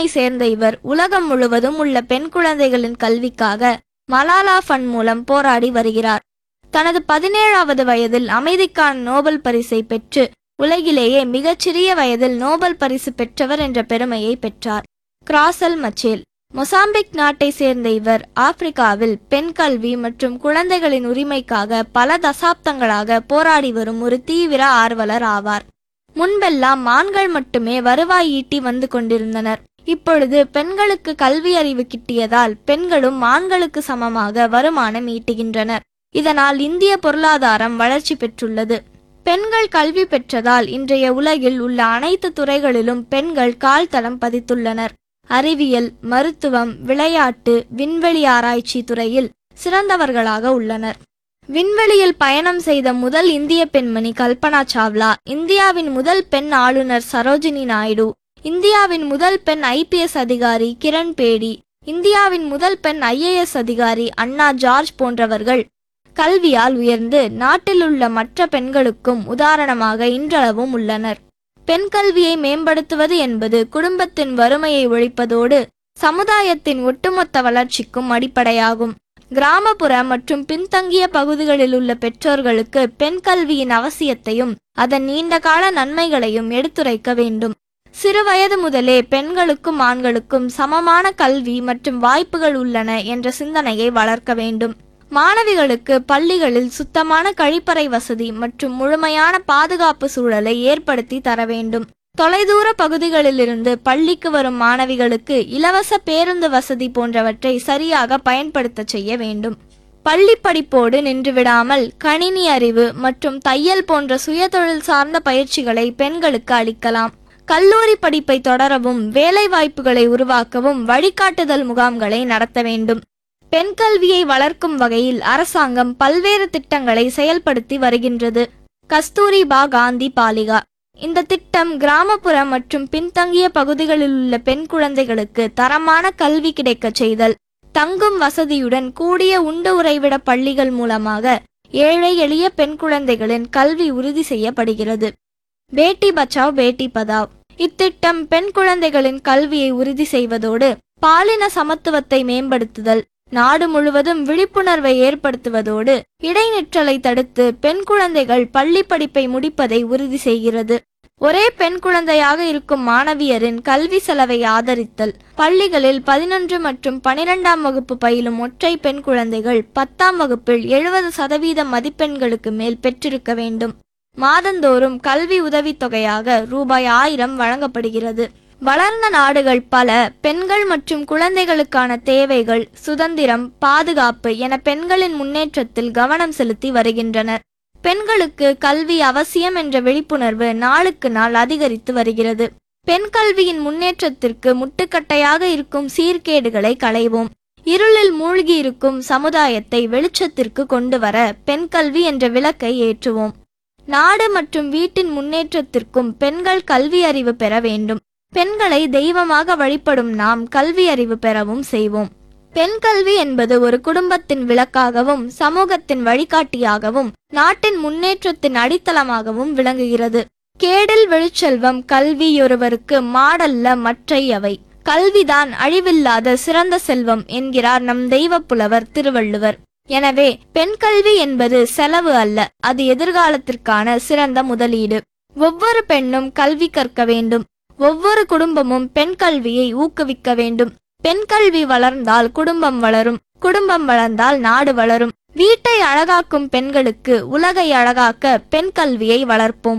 பிரிட்டனை சேர்ந்த இவர் உலகம் முழுவதும் உள்ள பெண் குழந்தைகளின் கல்விக்காக மலாலா ஃபண்ட் மூலம் போராடி வருகிறார் தனது பதினேழாவது வயதில் அமைதிக்கான நோபல் பரிசை பெற்று உலகிலேயே மிகச்சிறிய வயதில் நோபல் பரிசு பெற்றவர் என்ற பெருமையை பெற்றார் கிராசல் மச்சேல் மொசாம்பிக் நாட்டை சேர்ந்த இவர் ஆப்பிரிக்காவில் பெண் கல்வி மற்றும் குழந்தைகளின் உரிமைக்காக பல தசாப்தங்களாக போராடி வரும் ஒரு தீவிர ஆர்வலர் ஆவார் முன்பெல்லாம் ஆண்கள் மட்டுமே வருவாய் ஈட்டி வந்து கொண்டிருந்தனர் இப்பொழுது பெண்களுக்கு கல்வி அறிவு கிட்டியதால் பெண்களும் ஆண்களுக்கு சமமாக வருமானம் ஈட்டுகின்றனர் இதனால் இந்திய பொருளாதாரம் வளர்ச்சி பெற்றுள்ளது பெண்கள் கல்வி பெற்றதால் இன்றைய உலகில் உள்ள அனைத்து துறைகளிலும் பெண்கள் கால் தடம் பதித்துள்ளனர் அறிவியல் மருத்துவம் விளையாட்டு விண்வெளி ஆராய்ச்சி துறையில் சிறந்தவர்களாக உள்ளனர் விண்வெளியில் பயணம் செய்த முதல் இந்திய பெண்மணி கல்பனா சாவ்லா இந்தியாவின் முதல் பெண் ஆளுநர் சரோஜினி நாயுடு இந்தியாவின் முதல் பெண் ஐபிஎஸ் அதிகாரி கிரண் பேடி இந்தியாவின் முதல் பெண் ஐஏஎஸ் அதிகாரி அண்ணா ஜார்ஜ் போன்றவர்கள் கல்வியால் உயர்ந்து நாட்டில் உள்ள மற்ற பெண்களுக்கும் உதாரணமாக இன்றளவும் உள்ளனர் பெண் கல்வியை மேம்படுத்துவது என்பது குடும்பத்தின் வறுமையை ஒழிப்பதோடு சமுதாயத்தின் ஒட்டுமொத்த வளர்ச்சிக்கும் அடிப்படையாகும் கிராமப்புற மற்றும் பின்தங்கிய பகுதிகளில் உள்ள பெற்றோர்களுக்கு பெண் கல்வியின் அவசியத்தையும் அதன் நீண்டகால நன்மைகளையும் எடுத்துரைக்க வேண்டும் சிறுவயது முதலே பெண்களுக்கும் ஆண்களுக்கும் சமமான கல்வி மற்றும் வாய்ப்புகள் உள்ளன என்ற சிந்தனையை வளர்க்க வேண்டும் மாணவிகளுக்கு பள்ளிகளில் சுத்தமான கழிப்பறை வசதி மற்றும் முழுமையான பாதுகாப்பு சூழலை ஏற்படுத்தி தர வேண்டும் தொலைதூர பகுதிகளிலிருந்து பள்ளிக்கு வரும் மாணவிகளுக்கு இலவச பேருந்து வசதி போன்றவற்றை சரியாக பயன்படுத்த செய்ய வேண்டும் பள்ளி படிப்போடு நின்றுவிடாமல் கணினி அறிவு மற்றும் தையல் போன்ற சுயதொழில் சார்ந்த பயிற்சிகளை பெண்களுக்கு அளிக்கலாம் கல்லூரி படிப்பை தொடரவும் வேலைவாய்ப்புகளை உருவாக்கவும் வழிகாட்டுதல் முகாம்களை நடத்த வேண்டும் பெண் கல்வியை வளர்க்கும் வகையில் அரசாங்கம் பல்வேறு திட்டங்களை செயல்படுத்தி வருகின்றது கஸ்தூரிபா காந்தி பாலிகா இந்த திட்டம் கிராமப்புற மற்றும் பின்தங்கிய பகுதிகளில் உள்ள பெண் குழந்தைகளுக்கு தரமான கல்வி கிடைக்கச் செய்தல் தங்கும் வசதியுடன் கூடிய உண்டு உறைவிட பள்ளிகள் மூலமாக ஏழை எளிய பெண் குழந்தைகளின் கல்வி உறுதி செய்யப்படுகிறது பேட்டி பச்சாவ் பேட்டி பதாவ் இத்திட்டம் பெண் குழந்தைகளின் கல்வியை உறுதி செய்வதோடு பாலின சமத்துவத்தை மேம்படுத்துதல் நாடு முழுவதும் விழிப்புணர்வை ஏற்படுத்துவதோடு இடைநிற்றலை தடுத்து பெண் குழந்தைகள் பள்ளி படிப்பை முடிப்பதை உறுதி செய்கிறது ஒரே பெண் குழந்தையாக இருக்கும் மாணவியரின் கல்வி செலவை ஆதரித்தல் பள்ளிகளில் பதினொன்று மற்றும் பனிரெண்டாம் வகுப்பு பயிலும் ஒற்றை பெண் குழந்தைகள் பத்தாம் வகுப்பில் எழுபது சதவீத மதிப்பெண்களுக்கு மேல் பெற்றிருக்க வேண்டும் மாதந்தோறும் கல்வி உதவித்தொகையாக ரூபாய் ஆயிரம் வழங்கப்படுகிறது வளர்ந்த நாடுகள் பல பெண்கள் மற்றும் குழந்தைகளுக்கான தேவைகள் சுதந்திரம் பாதுகாப்பு என பெண்களின் முன்னேற்றத்தில் கவனம் செலுத்தி வருகின்றனர் பெண்களுக்கு கல்வி அவசியம் என்ற விழிப்புணர்வு நாளுக்கு நாள் அதிகரித்து வருகிறது பெண் கல்வியின் முன்னேற்றத்திற்கு முட்டுக்கட்டையாக இருக்கும் சீர்கேடுகளை களைவோம் இருளில் மூழ்கி இருக்கும் சமுதாயத்தை வெளிச்சத்திற்கு கொண்டு வர பெண் கல்வி என்ற விளக்கை ஏற்றுவோம் நாடு மற்றும் வீட்டின் முன்னேற்றத்திற்கும் பெண்கள் கல்வி அறிவு பெற வேண்டும் பெண்களை தெய்வமாக வழிபடும் நாம் கல்வி அறிவு பெறவும் செய்வோம் பெண் கல்வி என்பது ஒரு குடும்பத்தின் விளக்காகவும் சமூகத்தின் வழிகாட்டியாகவும் நாட்டின் முன்னேற்றத்தின் அடித்தளமாகவும் விளங்குகிறது கேடில் வெளிச்செல்வம் கல்வி ஒருவருக்கு மாடல்ல மற்றை அவை கல்விதான் அழிவில்லாத சிறந்த செல்வம் என்கிறார் நம் தெய்வப் புலவர் திருவள்ளுவர் எனவே பெண் கல்வி என்பது செலவு அல்ல அது எதிர்காலத்திற்கான சிறந்த முதலீடு ஒவ்வொரு பெண்ணும் கல்வி கற்க வேண்டும் ஒவ்வொரு குடும்பமும் பெண் கல்வியை ஊக்குவிக்க வேண்டும் பெண் கல்வி வளர்ந்தால் குடும்பம் வளரும் குடும்பம் வளர்ந்தால் நாடு வளரும் வீட்டை அழகாக்கும் பெண்களுக்கு உலகை அழகாக்க பெண் கல்வியை வளர்ப்போம்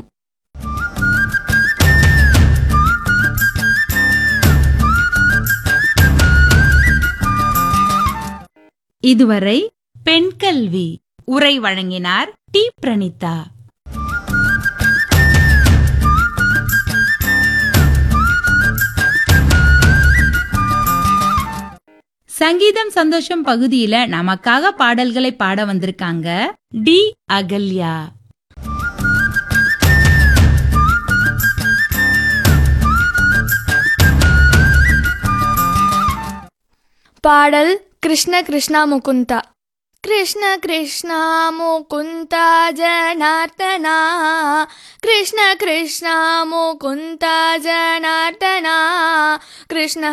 இதுவரை பெண் கல்வி உரை வழங்கினார் டி பிரணீதா சங்கீதம் சந்தோஷம் பகுதியில நமக்காக பாடல்களை பாட வந்திருக்காங்க டி அகல்யா பாடல் கிருஷ்ண கிருஷ்ணா முகுந்தா கிருஷ்ண கிருஷ்ணா முகுந்தா ஜனார்த்தனா கிருஷ்ண கிருஷ்ணா முகுந்தா ஜனார்த்தனா கிருஷ்ண